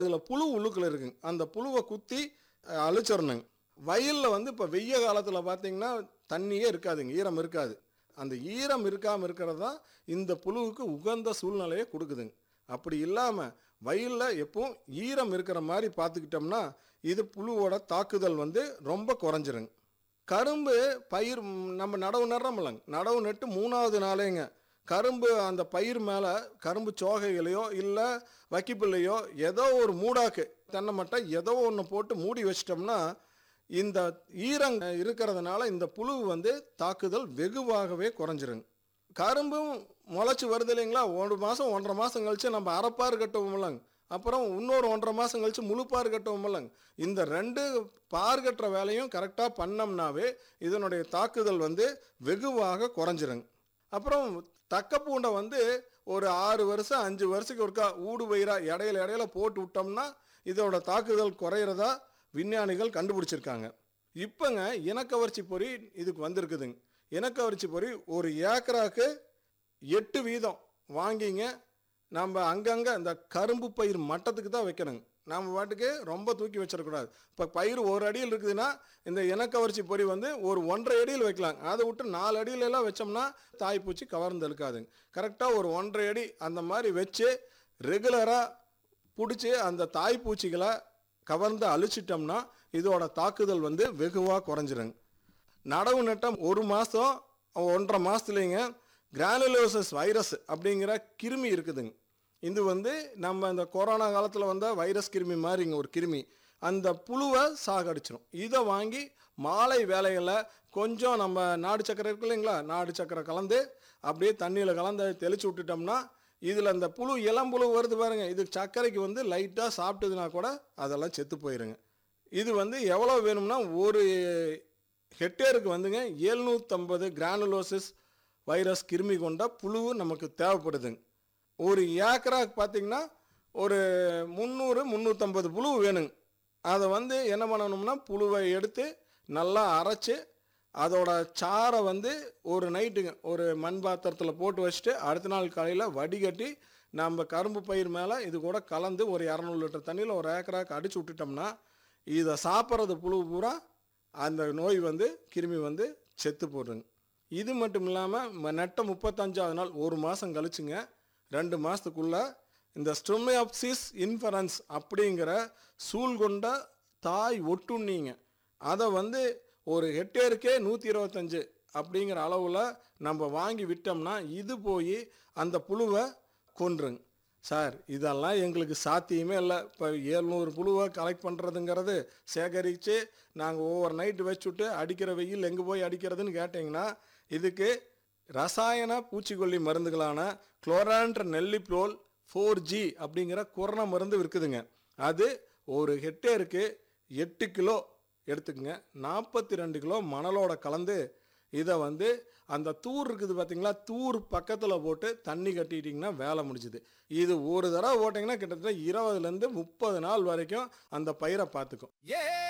இதில் புழு உள்ளுக்குள்ள இருக்குங்க அந்த புழுவை குத்தி அஹ், அழிச்சிடணுங்க வயலில் வந்து இப்போ வெய்ய காலத்தில் பார்த்தீங்கன்னா தண்ணியே இருக்காதுங்க ஈரம் இருக்காது அந்த ஈரம் இருக்காமல் இருக்கிறது தான் இந்த புழுவுக்கு உகந்த சூழ்நிலையை கொடுக்குதுங்க அப்படி இல்லாமல் வயலில் எப்பவும் ஈரம் இருக்கிற மாதிரி பார்த்துக்கிட்டோம்னா இது புழுவோட தாக்குதல் வந்து ரொம்ப குறைஞ்சிருங்க கரும்பு பயிர் ம், நம்ம நடவு நடுறோம்லங்க நடவு நட்டு மூணாவது நாளேங்க கரும்பு அந்த பயிர் மேலே கரும்பு சோகைகளையோ இல்லை வைக்கிப்பிள்ளையோ ஏதோ ஒரு மூடாக்கு தென்னை மட்டை ஏதோ ஒன்று போட்டு மூடி வச்சிட்டோம்னா இந்த ஈரம் இருக்கிறதுனால இந்த புழு வந்து தாக்குதல் வெகுவாகவே குறைஞ்சிருங்க கரும்பும் முளைச்சி வருது இல்லைங்களா ஒரு மாதம் ஒன்றரை மாதம் கழிச்சு நம்ம அரைப்பார் கட்டுவோம்லங்க அப்புறம் இன்னொரு ஒன்றரை மாதம் கழிச்சு முழுப்பார் கட்டுவோம்லங்க இந்த ரெண்டு பார் கட்டுற வேலையும் கரெக்டாக பண்ணோம்னாவே இதனுடைய தாக்குதல் வந்து வெகுவாக குறைஞ்சிருங்க அப்புறம் தக்க பூண்டை வந்து ஒரு ஆறு வருஷம் அஞ்சு வருஷத்துக்கு ஒருக்கா ஊடு பயிரா இடையில இடையில போட்டு விட்டோம்னா இதோட தாக்குதல் குறையிறதா விஞ்ஞானிகள் கண்டுபிடிச்சிருக்காங்க இப்போங்க இனக்கவர்ச்சி பொறி இதுக்கு வந்திருக்குதுங்க இனக்கவர்ச்சி பொறி ஒரு ஏக்கராக்கு எட்டு வீதம் வாங்கிங்க நம்ம அங்கங்கே இந்த கரும்பு பயிர் மட்டத்துக்கு தான் வைக்கணுங்க நம்ம பாட்டுக்கு ரொம்ப தூக்கி வச்சிடக்கூடாது இப்போ பயிர் ஒரு அடியில் இருக்குதுன்னா இந்த இனக்கவர்ச்சி பொறி வந்து ஒரு ஒன்றரை அடியில் வைக்கலாம் அதை விட்டு நாலு அடியில எல்லாம் வச்சோம்னா தாய்ப்பூச்சி கவர்ந்து இழுக்காதுங்க கரெக்டாக ஒரு ஒன்றரை அடி அந்த மாதிரி வச்சு ரெகுலராக பிடிச்சி அந்த தாய்ப்பூச்சிகளை கவர்ந்து அழிச்சிட்டோம்னா இதோட தாக்குதல் வந்து வெகுவாக குறைஞ்சிருங்க நடவு நட்டம் ஒரு மாதம் ஒன்றரை மாதத்துலேங்க கிரானுலோசஸ் வைரஸ் அப்படிங்கிற கிருமி இருக்குதுங்க இது வந்து நம்ம இந்த கொரோனா காலத்தில் வந்த வைரஸ் கிருமி மாதிரிங்க ஒரு கிருமி அந்த புழுவை சாகடிச்சிடும் இதை வாங்கி மாலை வேலைகளில் கொஞ்சம் நம்ம நாடு சக்கரை இருக்கு இல்லைங்களா நாடு சக்கரை கலந்து அப்படியே தண்ணியில் கலந்து தெளிச்சு விட்டுட்டோம்னா இதில் அந்த புழு இளம்புழு வருது பாருங்க இது சர்க்கரைக்கு வந்து லைட்டாக சாப்பிட்டதுனா கூட அதெல்லாம் செத்து போயிருங்க இது வந்து எவ்வளோ வேணும்னா ஒரு ஹெக்டேருக்கு வந்துங்க எழுநூற்றம்பது கிரானுலோசிஸ் வைரஸ் கிருமி கொண்ட புழு நமக்கு தேவைப்படுதுங்க ஒரு ஏக்கராக்கு பார்த்தீங்கன்னா ஒரு முந்நூறு முந்நூற்றம்பது புழு வேணுங்க அதை வந்து என்ன பண்ணணும்னா புழுவை எடுத்து நல்லா அரைச்சி அதோட சாரை வந்து ஒரு நைட்டுங்க ஒரு மண் பாத்திரத்தில் போட்டு வச்சுட்டு அடுத்த நாள் காலையில் வடிகட்டி நம்ம கரும்பு பயிர் மேலே இது கூட கலந்து ஒரு இரநூறு லிட்டர் தண்ணியில் ஒரு ஏக்கராக்கு அடிச்சு விட்டுட்டோம்னா இதை சாப்பிட்றது புழு பூரா அந்த நோய் வந்து கிருமி வந்து செத்து போடுங்க இது மட்டும் இல்லாமல் நட்ட முப்பத்தஞ்சாவது நாள் ஒரு மாதம் கழிச்சுங்க ரெண்டு மாதத்துக்குள்ள இந்த ஸ்டொமியாப்சிஸ் இன்ஃபரன்ஸ் அப்படிங்கிற சூழ் கொண்ட தாய் ஒட்டுண்ணிங்க அதை வந்து ஒரு ஹெக்டேருக்கே நூற்றி இருபத்தஞ்சு அப்படிங்கிற அளவில் நம்ம வாங்கி விட்டோம்னா இது போய் அந்த புழுவை கொன்றுங்க சார் இதெல்லாம் எங்களுக்கு சாத்தியமே இல்லை இப்போ ஏழ்நூறு புழுவை கலெக்ட் பண்ணுறதுங்கிறது சேகரித்து நாங்கள் ஒவ்வொரு நைட்டு வச்சுட்டு அடிக்கிற வெயில் எங்கே போய் அடிக்கிறதுன்னு கேட்டிங்கன்னா இதுக்கு ரசாயன பூச்சிக்கொல்லி மருந்துகளான குளோரான்ற நெல்லிப்ரோல் ஃபோர் ஜி அப்படிங்கிற கொரோனா மருந்து இருக்குதுங்க அது ஒரு ஹெக்டேருக்கு எட்டு கிலோ எடுத்துக்கங்க நாற்பத்தி ரெண்டு கிலோ மணலோட கலந்து இதை வந்து அந்த தூர் இருக்குது பார்த்தீங்களா தூர் பக்கத்தில் போட்டு தண்ணி கட்டிட்டிங்கன்னா வேலை முடிஞ்சுது இது ஒரு தடவை போட்டிங்கன்னா கிட்டத்தட்ட இருபதுலேருந்து முப்பது நாள் வரைக்கும் அந்த பயிரை பார்த்துக்கும் ஏ